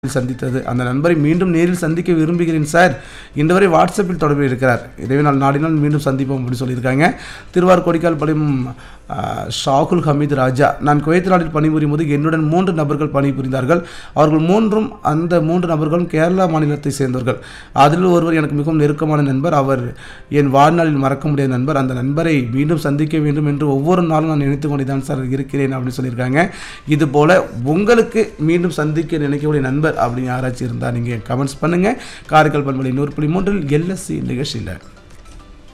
சந்தித்தது அந்த நண்பரை மீண்டும் நேரில் சந்திக்க விரும்புகிறேன் சார் இன்று வரை வாட்ஸ்அப்பில் தொடர்பில் இருக்கிறார் இறைவே நாள் நாடினால் மீண்டும் சந்திப்போம் அப்படின்னு சொல்லியிருக்காங்க திருவாரூர் கொடிக்கால் பாளையம் ஆ, ஷாகுல் ஹமீத் ராஜா நான் குவைத் நாட்டில் பணிபுரியும் போது என்னுடன் மூன்று நபர்கள் பணிபுரிந்தார்கள் அவர்கள் மூன்றும் அந்த மூன்று நபர்களும் கேரளா மாநிலத்தை சேர்ந்தவர்கள் அதில் ஒருவர் எனக்கு மிகவும் நெருக்கமான நண்பர் அவர் என் வாழ்நாளில் மறக்க முடியாத நண்பர் அந்த நண்பரை மீண்டும் சந்திக்க வேண்டும் என்று ஒவ்வொரு நாளும் நான் நினைத்து கொண்டே தான் சார் இருக்கிறேன் அப்படின்னு சொல்லியிருக்காங்க இது போல உங்களுக்கு மீண்டும் சந்திக்க நினைக்கக்கூடிய நண்பர் அப்படின்னு யாராச்சும் இருந்தால் நீங்கள் கமெண்ட்ஸ் பண்ணுங்கள் காரைக்கால் பண்பலை நூறு புள்ளி மூன்றில் எல்எஸ்சி நிகழ்ச்சியில்